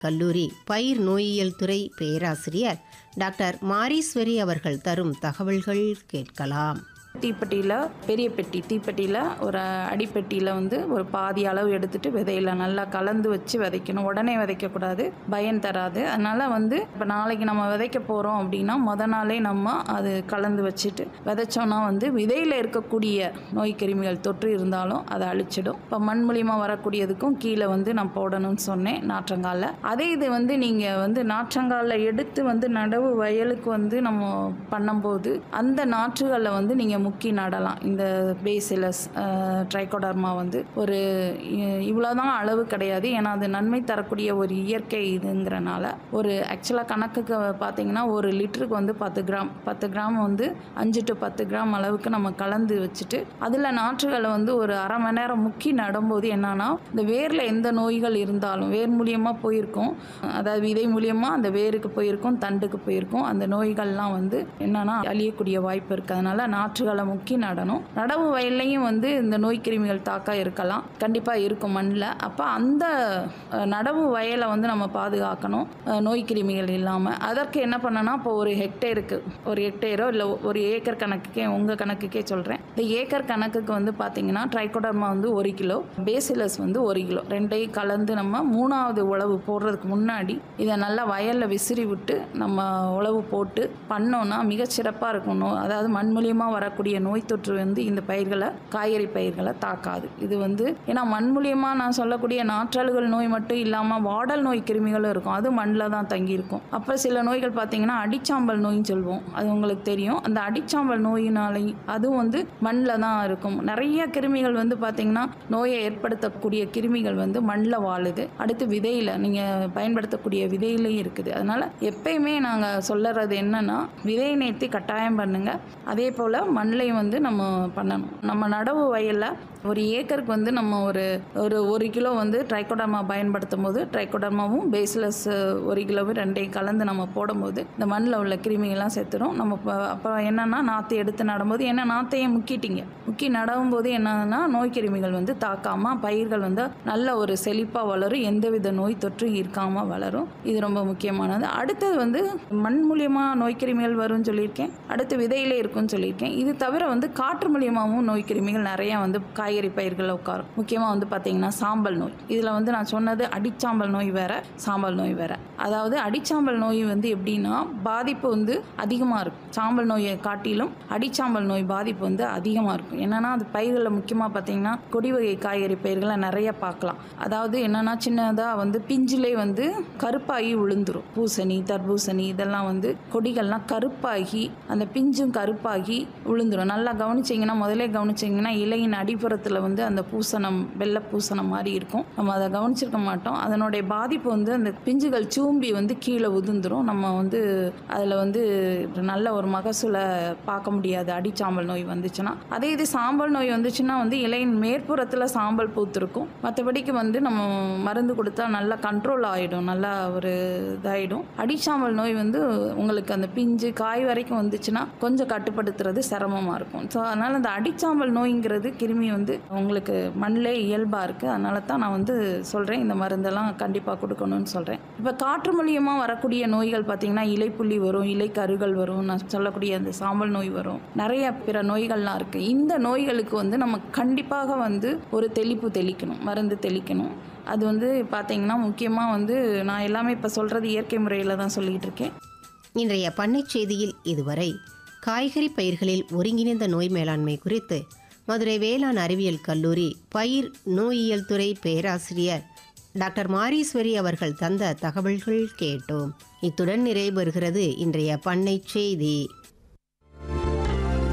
கல்லூரி பயிர் நோயியல் துறை பேராசிரியர் டாக்டர் மாரீஸ்வரி அவர்கள் தரும் தகவல்கள் கேட்கலாம் தீப்பெட்டியில் பெரிய பெட்டி தீப்பெட்டியில் ஒரு அடிப்பெட்டியில் வந்து ஒரு பாதி அளவு எடுத்துட்டு விதையில நல்லா கலந்து வச்சு விதைக்கணும் உடனே விதைக்கக்கூடாது பயன் தராது அதனால் வந்து இப்போ நாளைக்கு நம்ம விதைக்க போகிறோம் அப்படின்னா முத நாளே நம்ம அது கலந்து வச்சுட்டு விதைச்சோன்னா வந்து விதையில் இருக்கக்கூடிய நோய் கிருமிகள் தொற்று இருந்தாலும் அதை அழிச்சிடும் இப்போ மண் மூலியமா வரக்கூடியதுக்கும் கீழே வந்து நான் போடணும்னு சொன்னேன் நாற்றங்காலில் அதே இது வந்து நீங்கள் வந்து நாற்றங்காலில் எடுத்து வந்து நடவு வயலுக்கு வந்து நம்ம பண்ணும்போது அந்த நாற்றுகளில் வந்து நீங்கள் முக்கி நடலாம் இந்த பேசிலஸ் ட்ரைகோடர்மா வந்து ஒரு இவ்வளோதான் அளவு கிடையாது ஏன்னா அது நன்மை தரக்கூடிய ஒரு இயற்கை இதுங்கிறனால ஒரு ஆக்சுவலாக கணக்குக்கு பார்த்தீங்கன்னா ஒரு லிட்டருக்கு வந்து பத்து கிராம் பத்து கிராம் வந்து அஞ்சு டு பத்து கிராம் அளவுக்கு நம்ம கலந்து வச்சுட்டு அதில் நாற்றுகளை வந்து ஒரு அரை மணி நேரம் முக்கி நடும்போது என்னன்னா இந்த வேரில் எந்த நோய்கள் இருந்தாலும் வேர் மூலியமாக போயிருக்கும் அதாவது விதை மூலியமாக அந்த வேருக்கு போயிருக்கும் தண்டுக்கு போயிருக்கும் அந்த நோய்கள்லாம் வந்து என்னன்னா அழியக்கூடிய வாய்ப்பு இருக்குது அதனால நாற்றுகளை முக்கி நடணும் நடவு வயல்லையும் வந்து இந்த நோய் கிருமிகள் தாக்க இருக்கலாம் கண்டிப்பாக இருக்கும் மண்ணில் அப்போ அந்த அஹ், நடவு வயலை வந்து நம்ம பாதுகாக்கணும் அஹ், நோய் கிருமிகள் இல்லாமல் அதற்கு என்ன பண்ணனா இப்போ ஒரு ஹெக்டேருக்கு ஒரு ஹெக்டேரோ இல்லை ஒரு ஏக்கர் கணக்குக்கே உங்கள் கணக்குக்கே சொல்கிறேன் இந்த ஏக்கர் கணக்குக்கு வந்து பார்த்தீங்கன்னா ட்ரைகோடர்மா வந்து ஒரு கிலோ பேசிலஸ் வந்து ஒரு கிலோ ரெண்டையும் கலந்து நம்ம மூணாவது உழவு போடுறதுக்கு முன்னாடி இதை நல்லா வயலில் விசிறி விட்டு நம்ம உழவு போட்டு பண்ணோன்னா மிகச்சிறப்பாக இருக்கும் நோ அதாவது மண் மூலியமாக வரக்கூடிய நோய் தொற்று வந்து இந்த பயிர்களை காய்கறி பயிர்களை தாக்காது இது வந்து ஏன்னா மண் மூலியமாக நான் சொல்லக்கூடிய நாற்றல்கள் நோய் மட்டும் இல்லாமல் வாடல் நோய் கிருமிகளும் இருக்கும் அது மண்ணில் தான் தங்கியிருக்கும் அப்போ சில நோய்கள் பார்த்தீங்கன்னா அடிச்சாம்பல் நோயின்னு சொல்லுவோம் அது உங்களுக்கு தெரியும் அந்த அடிச்சாம்பல் நோயினாலே அதுவும் வந்து மண்ணில் தான் இருக்கும் நிறைய கிருமிகள் வந்து பார்த்தீங்கன்னா நோயை ஏற்படுத்தக்கூடிய கிருமிகள் வந்து மண்ணில் வாழுது அடுத்து விதையில் நீங்கள் பயன்படுத்தக்கூடிய விதையிலையும் இருக்குது அதனால் எப்பயுமே நாங்கள் சொல்லறது என்னன்னா விதை நேர்த்தி கட்டாயம் பண்ணுங்க அதே போல் மண்ணிலையும் வந்து நம்ம பண்ணணும் நம்ம நடவு வயலில் ஒரு ஏக்கருக்கு வந்து நம்ம ஒரு ஒரு ஒரு கிலோ வந்து ட்ரைகோடர்மா பயன்படுத்தும் போது ட்ரைகோடர்மாவும் பேஸ்லஸ் ஒரு கிலோவும் ரெண்டையும் கலந்து நம்ம போடும்போது இந்த மண்ணில் உள்ள கிருமிகள்லாம் செத்துரும் நம்ம இப்போ அப்புறம் என்னன்னா நாற்று எடுத்து நடும்போது என்ன நாற்றையும் முக்கிட்டீங்க முக்கி நடவும் போது என்னன்னா நோய் கிருமிகள் வந்து தாக்காம பயிர்கள் வந்து நல்ல ஒரு செழிப்பாக வளரும் எந்தவித நோய் தொற்றும் இருக்காமல் வளரும் இது ரொம்ப முக்கியமானது அடுத்தது வந்து மண் மூலியமாக நோய் கிருமிகள் வரும்னு சொல்லியிருக்கேன் அடுத்து விதையிலே இருக்கும்னு சொல்லியிருக்கேன் இது தவிர வந்து காற்று மூலியமாகவும் நோய் கிருமிகள் நிறையா வந்து காய்கறி பயிர்களில் உட்காரும் முக்கியமாக வந்து பார்த்தீங்கன்னா சாம்பல் நோய் இதில் வந்து நான் சொன்னது அடிச்சாம்பல் நோய் வேற சாம்பல் நோய் வேற அதாவது அடிச்சாம்பல் நோய் வந்து எப்படின்னா பாதிப்பு வந்து அதிகமாக இருக்கும் சாம்பல் நோயை காட்டிலும் அடிச்சாம்பல் நோய் பாதிப்பு வந்து அதிகமாக இருக்கும் என்னன்னா அது பயிர்களில் முக்கியமாக பார்த்தீங்கன்னா கொடி வகை காய்கறி பயிர்களை நிறைய பார்க்கலாம் அதாவது என்னன்னா சின்னதாக வந்து பிஞ்சிலே வந்து கருப்பாகி விழுந்துரும் பூசணி தர்பூசணி இதெல்லாம் வந்து கொடிகள்லாம் கருப்பாகி அந்த பிஞ்சும் கருப்பாகி விழுந்துரும் நல்லா கவனிச்சிங்கன்னா முதல்ல கவனிச்சிங்கன்னா இலையின் அடிப்புறத்தில் வந்து அந்த பூசணம் வெள்ளை பூசணம் மாதிரி இருக்கும் நம்ம அதை கவனிச்சிருக்க மாட்டோம் அதனுடைய பாதிப்பு வந்து அந்த பிஞ்சுகள் சூம்பி வந்து கீழே உதிர்ந்துரும் நம்ம வந்து அதில் வந்து நல்ல ஒரு மகசூலை பார்க்க முடியாது அடிச்சாம்பல் நோய் வந்துச்சுன்னா அதே இது சாம்பல் நோய் வந்துச்சுன்னா வந்து இலையின் மேற்புறத்தில் சாம்பல் பூத்திருக்கும் மற்றபடிக்கு வந்து நம்ம மருந்து கொடுத்தா நல்லா கண்ட்ரோல் ஆகிடும் நல்லா ஒரு இதாகிடும் அடிச்சாம்பல் நோய் வந்து உங்களுக்கு அந்த பிஞ்சு காய் வரைக்கும் வந்துச்சுன்னா கொஞ்சம் கட்டுப்படுத்துறது சிரமமாக இருக்கும் ஸோ அதனால் அந்த அடிச்சாம்பல் நோய்ங்கிறது கிருமி வந்து உங்களுக்கு மண்ணிலே இயல்பாக இருக்குது அதனால தான் நான் வந்து சொல்கிறேன் இந்த மருந்தெல்லாம் கண்டிப்பாக கொடுக்கணும்னு சொல்கிறேன் இப்போ காற்று மூலியமாக வரக்கூடிய நோய்கள் பார்த்தீங்கன்னா இலைப்புள்ளி வரும் இலை கருகள் வரும் நான் சொல்லக்கூடிய அந்த சாம்பல் நோய் வரும் நிறைய பிற நோய்கள்லாம் இருக்குது இந்த நோய்களுக்கு வந்து நம்ம கண்டிப்பாக வந்து ஒரு தெளிப்பு தெளிக்கணும் மருந்து தெளிக்கணும் அது வந்து பார்த்தீங்கன்னா முக்கியமாக வந்து நான் எல்லாமே இப்போ சொல்கிறது இயற்கை முறையில் தான் சொல்லிகிட்டு இருக்கேன் இன்றைய பண்ணைச் செய்தியில் இதுவரை காய்கறி பயிர்களில் ஒருங்கிணைந்த நோய் மேலாண்மை குறித்து மதுரை வேளாண் அறிவியல் கல்லூரி பயிர் நோயியல் துறை பேராசிரியர் டாக்டர் மாரீஸ்வரி அவர்கள் தந்த தகவல்கள் கேட்டோம் இத்துடன் நிறைவு இன்றைய பண்ணைச் செய்தி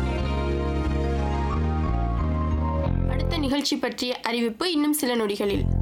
அடுத்த நிகழ்ச்சி பற்றிய அறிவிப்பு இன்னும் சில நொடிகளில்